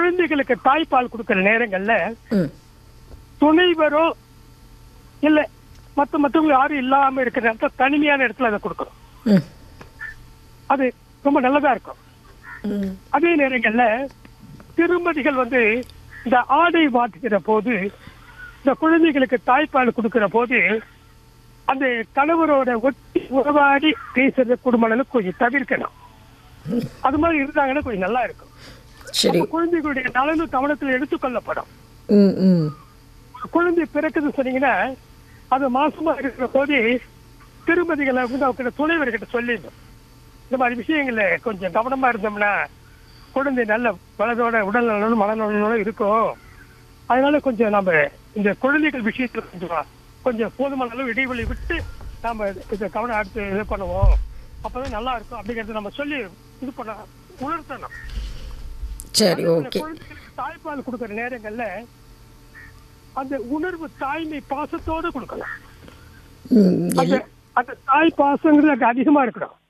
குழந்தைகளுக்கு தாய்ப்பால் கொடுக்கிற நேரங்கள்ல ம் துணைவரோ இல்ல மத்த மத்தவங்க யாரும் இல்லாம இருக்கிற நேரத்துல தனிமையான இடத்துல அதை கொடுக்கணும் ம் அது ரொம்ப நல்லதா இருக்கும் ம் அதே நேரங்கள்ல திருமதிகள் வந்து இந்த ஆடை மாற்றுகிற போது இந்த குழந்தைகளுக்கு தாய்ப்பால் கொடுக்கிற போது அந்த கணவரோட ஒட்டி உறவாடி பேசுற குடும்பங்களும் கொஞ்சம் தவிர்க்கணும் அது மாதிரி இருந்தாங்கன்னா கொஞ்சம் நல்லா இருக்கும் சரி அப்ப குழந்தைகளுடைய நலனும் கவனத்தில் எடுத்துக்கொள்ளப்படும் ம் ம் ஒரு குழந்தை பிறக்குதுன்னு சொன்னீங்கன்னா அது மாசமா இருக்கிற போது திருமதிகளை வந்து அவங்க துணைவர்கிட்ட சொல்லிடணும் இந்த மாதிரி விஷயங்கள்ல கொஞ்சம் கவனமா இருந்தோம்னா குழந்தை நல்ல வலதோட உடல் நலனும் மனநலனோட இருக்கும் அதனால கொஞ்சம் நம்ம இந்த குழந்தைகள் விஷயத்துல கொஞ்சம் கொஞ்சம் போதுமான அளவு இடைவெளி விட்டு நாம இதை கவனம் அடுத்து இது பண்ணுவோம் அப்பதான் நல்லா இருக்கும் அப்படிங்கறத நம்ம சொல்லி இது பண்ண உணர்த்தணும் சரி இந்த ஓகே குழந்தைகளுக்கு தாய்ப்பால் கொடுக்கிற நேரங்கள்ல அந்த உணர்வு தாய்மை பாசத்தோட கொடுக்கலாம் ம் அந்த அந்த தாய் பாசங்கிறது அங்க அதிகமா இருக்கணும்